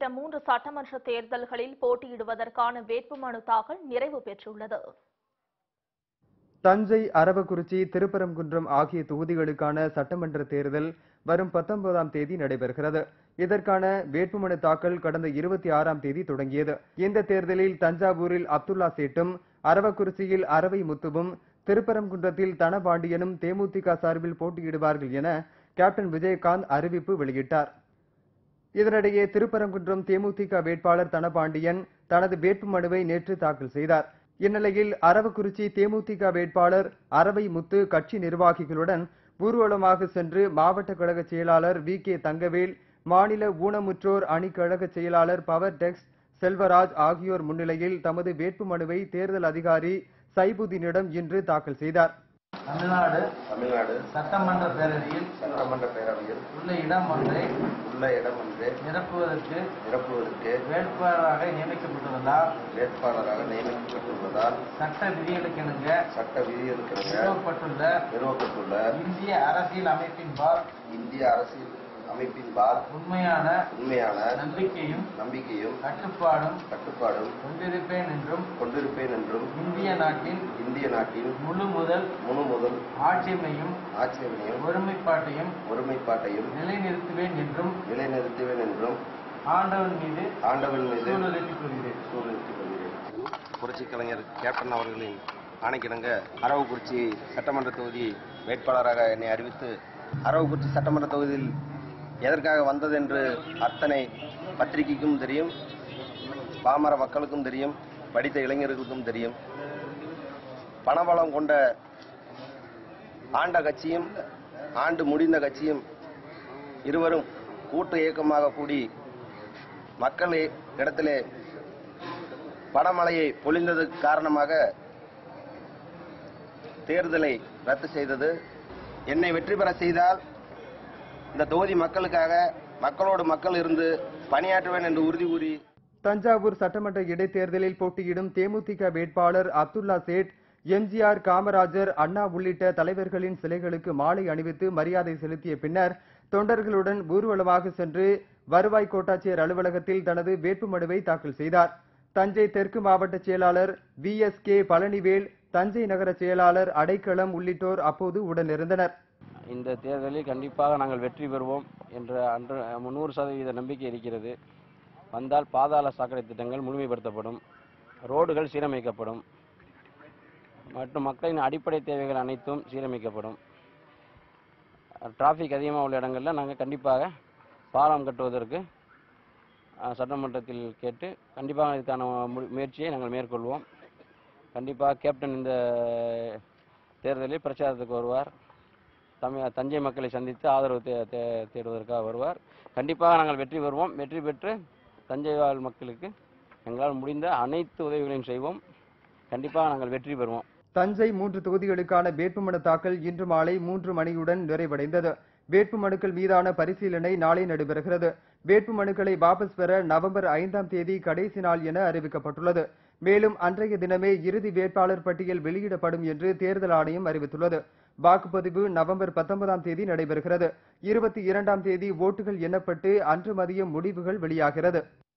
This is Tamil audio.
மூன்று சட்டமன்ற தேர்தல்களில் போட்டியிடுவதற்கான வேட்புமனு தாக்கல் நிறைவு பெற்றுள்ளது தஞ்சை அரவக்குறிச்சி திருப்பரங்குன்றம் ஆகிய தொகுதிகளுக்கான சட்டமன்ற தேர்தல் வரும் பத்தொன்பதாம் தேதி நடைபெறுகிறது இதற்கான வேட்புமனு தாக்கல் கடந்த இருபத்தி ஆறாம் தேதி தொடங்கியது இந்த தேர்தலில் தஞ்சாவூரில் அப்துல்லா சேட்டும் அரவக்குறிச்சியில் அரவை முத்துவும் திருப்பரங்குன்றத்தில் தனபாண்டியனும் தேமுதிக சார்பில் போட்டியிடுவார்கள் என கேப்டன் விஜயகாந்த் அறிவிப்பு வெளியிட்டார் இதனிடையே திருப்பரங்குன்றம் தேமுதிக வேட்பாளர் தனபாண்டியன் தனது வேட்புமனுவை நேற்று தாக்கல் செய்தார் இந்நிலையில் அரவக்குறிச்சி தேமுதிக வேட்பாளர் அரவை முத்து கட்சி நிர்வாகிகளுடன் ஊர்வலமாக சென்று மாவட்ட கழக செயலாளர் வி கே தங்கவேல் மாநில ஊனமுற்றோர் அணி கழக செயலாளர் பவர் டெக்ஸ் செல்வராஜ் ஆகியோர் முன்னிலையில் தமது வேட்புமனுவை தேர்தல் அதிகாரி சைபுதீனிடம் இன்று தாக்கல் செய்தார் தமிழ்நாடு தமிழ்நாடு சட்டமன்ற பேரவையில் சட்டமன்ற பேரவையில் உள்ள இடம் ஒன்றை உள்ள இடம் ஒன்று நிரப்புவதற்கு நிரப்புவதற்கு வேட்பாளராக நியமிக்கப்பட்டுள்ளதால் வேட்பாளராக நியமிக்கப்பட்டுள்ளதால் சட்ட விதிகளுக்கிணங்க சட்ட விதிகளுக்கு நிறுவப்பட்டுள்ள நிறுவப்பட்டுள்ள இந்திய அரசியல் அமைப்பின்பால் இந்திய அரசியல் அமைப்பின்பால் உண்மையான உண்மையான நம்பிக்கையும் நம்பிக்கையும் கட்டுப்பாடும் கட்டுப்பாடும் கொண்டிருப்பேன் என்றும் கொண்டிருப்பேன் என்றும் இந்திய நாட்டின் இந்திய நாட்டின் முழு முதல் முழு முதல் ஆட்சியமையும் ஆட்சியமையும் ஒருமைப்பாட்டையும் ஒருமைப்பாட்டையும் நிலைநிறுத்துவேன் என்றும் நிலைநிறுத்துவேன் என்றும் ஆண்டவன் மீது ஆண்டவன் மீது சூழலிட்டுக் கொள்கிறேன் சூழ்நிறுத்திக் கொள்கிறேன் புரட்சி கலைஞர் கேப்டன் அவர்களின் ஆணைக்கிணங்க அரவக்குறிச்சி சட்டமன்ற தொகுதி வேட்பாளராக என்னை அறிவித்து அரவக்குறிச்சி சட்டமன்ற தொகுதியில் எதற்காக வந்ததென்று அத்தனை பத்திரிகைக்கும் தெரியும் பாமர மக்களுக்கும் தெரியும் படித்த இளைஞர்களுக்கும் தெரியும் பணபலம் கொண்ட ஆண்ட கட்சியும் ஆண்டு முடிந்த கட்சியும் இருவரும் கூட்டு இயக்கமாக கூடி மக்கள் இடத்திலே பணமழையை பொழிந்தது காரணமாக தேர்தலை ரத்து செய்தது என்னை வெற்றி பெற செய்தால் இந்த தொகுதி மக்களுக்காக மக்களோடு மக்கள் இருந்து பணியாற்றுவேன் என்று உறுதி கூறி தஞ்சாவூர் சட்டமன்ற இடைத்தேர்தலில் போட்டியிடும் தேமுதிக வேட்பாளர் அப்துல்லா சேட் எம்ஜிஆர் காமராஜர் அண்ணா உள்ளிட்ட தலைவர்களின் சிலைகளுக்கு மாலை அணிவித்து மரியாதை செலுத்திய பின்னர் தொண்டர்களுடன் ஊர்வலமாக சென்று வருவாய் கோட்டாட்சியர் அலுவலகத்தில் தனது வேட்புமனுவை தாக்கல் செய்தார் தஞ்சை தெற்கு மாவட்ட செயலாளர் V S K Palanivel Thanjai நகர செயலாளர் அடைக்கலம் உள்ளிட்டோர் அப்போது உடனிருந்தனர் இந்த தேர்தலில் கண்டிப்பாக நாங்கள் வெற்றி பெறுவோம் என்ற அன்று நூறு சதவீத நம்பிக்கை இருக்கிறது வந்தால் பாதாள சாக்கடை திட்டங்கள் முழுமைப்படுத்தப்படும் ரோடுகள் சீரமைக்கப்படும் மற்றும் மக்களின் அடிப்படை தேவைகள் அனைத்தும் சீரமைக்கப்படும் டிராஃபிக் அதிகமாக உள்ள இடங்களில் நாங்கள் கண்டிப்பாக பாலம் கட்டுவதற்கு அஹ், சட்டமன்றத்தில் கேட்டு கண்டிப்பாக இதுக்கான மு- முயற்சியை நாங்கள் மேற்கொள்வோம் கண்டிப்பாக கேப்டன் இந்த தேர்தலில் பிரச்சாரத்துக்கு வருவார் தமிழ் தஞ்சை மக்களை சந்தித்து ஆதரவு தே தே- தேடுவதற்காக வருவார் கண்டிப்பாக நாங்கள் வெற்றி பெறுவோம் வெற்றி பெற்று தஞ்சை வாழ் மக்களுக்கு எங்களால் முடிந்த அனைத்து உதவிகளையும் செய்வோம் கண்டிப்பாக நாங்கள் வெற்றி பெறுவோம் தஞ்சை மூன்று தொகுதிகளுக்கான வேட்புமனு தாக்கல் இன்று மாலை மூன்று மணியுடன் நிறைவடைந்தது வேட்புமனுக்கள் மீதான பரிசீலனை நாளை நடைபெறுகிறது வேட்புமனுக்களை வாபஸ் பெற நவம்பர் ஐந்தாம் தேதி கடைசி நாள் என அறிவிக்கப்பட்டுள்ளது மேலும் அன்றைய தினமே இறுதி வேட்பாளர் பட்டியல் வெளியிடப்படும் என்று தேர்தல் ஆணையம் அறிவித்துள்ளது வாக்குப்பதிவு நவம்பர் பத்தொன்பதாம் தேதி நடைபெறுகிறது இருபத்தி இரண்டாம் தேதி ஓட்டுகள் எண்ணப்பட்டு அன்று மதியம் முடிவுகள் வெளியாகிறது